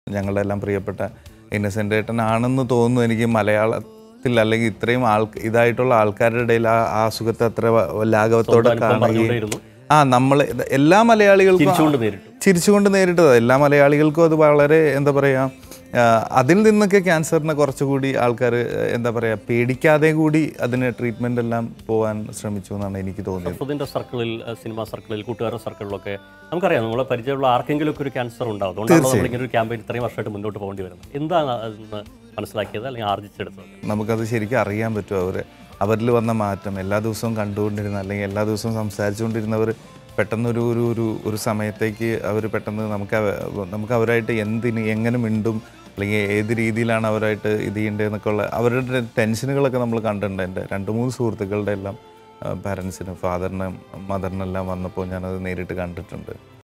ഞങ്ങളുടെ എല്ലാം പ്രിയപ്പെട്ട ഇന്നസെൻ്റ് ഏട്ടനാണെന്ന് തോന്നുന്നു എനിക്ക് മലയാളത്തിൽ അല്ലെങ്കിൽ ഇത്രയും ആൾ ഇതായിട്ടുള്ള ആൾക്കാരുടെ ഇടയിൽ ആ ആ അസുഖത്തെ അത്ര വ- ലാഘവത്തോടെ അനുഭവം കാണുകയും പറഞ്ഞുകൊണ്ടേയിരുന്നു ആ നമ്മൾ എല്ലാ മലയാളികൾക്കും ചിരിച്ചുകൊണ്ട് നേരിട്ടു ചിരിച്ചുകൊണ്ട് നേരിട്ടത് എല്ലാ മലയാളികൾക്കും അത് വളരെ എന്താ പറയുക അതിൽ നിന്നൊക്കെ ക്യാൻസറിനെ കുറച്ചുകൂടി ആൾക്കാർ എന്താ പറയുക പേടിക്കാതെ കൂടി അതിന് ട്രീറ്റ്മെൻ്റ് എല്ലാം പോകാൻ ശ്രമിച്ചു എന്നാണ് എനിക്ക് തോന്നിയത് സഫുദിന്റെ സർക്കിളിൽ അഹ് സിനിമാ സർക്കിളിൽ കൂട്ടുകാരുടെ സർക്കിളിലൊക്കെ നമുക്കറിയാം നമ്മളെ പരിചയമുള്ള ആർക്കെങ്കിലും ഒക്കെ ഒരു ക്യാൻസർ ഉണ്ടാവും അതുകൊണ്ടാണ് നമ്മൾ ഇങ്ങനെ ഒരു ക്യാമ്പയിൻ ഇത്രയും വർഷമായിട്ട് മുന്നോട്ട് പോകേണ്ടി വരുന്നത് എന്താണ് അതെന്ന് മനസ്സിലാക്കിയത് അല്ലെങ്കിൽ ആർജിച്ചെടുത്തത് നമുക്കത് ശരിക്കും അറിയാൻ പറ്റും അവർ അവരിൽ വന്ന മാറ്റം എല്ലാ ദിവസവും കണ്ടുകൊണ്ടിരുന്ന അല്ലെങ്കിൽ എല്ലാ ദിവസവും സംസാരിച്ചുകൊണ്ടിരുന്നവർ പെട്ടെന്ന് ഒരു ഒരു ഒരു ഒരു സമയത്തേക്ക് അവർ പെട്ടെന്ന് നമുക്ക് അവ- നമുക്ക് അവരായിട്ട് എന്തിന് എങ്ങനെ മിണ്ടും അല്ലെങ്കിൽ ഏത് രീതിയിലാണ് അവരായിട്ട് ഇത് ചെയ്യേണ്ടതെന്നൊക്കെ ഉള്ള അവരുടെ ടെൻഷനുകളൊക്കെ നമ്മൾ കണ്ടിട്ടുണ്ട് എൻ്റെ രണ്ട് മൂന്ന് സുഹൃത്തുക്കളുടെ എല്ലാം പാരൻസിനും ഫാദറിനും മദറിനെല്ലാം വന്നപ്പോൾ ഞാനത് നേരിട്ട് കണ്ടിട്ടുണ്ട്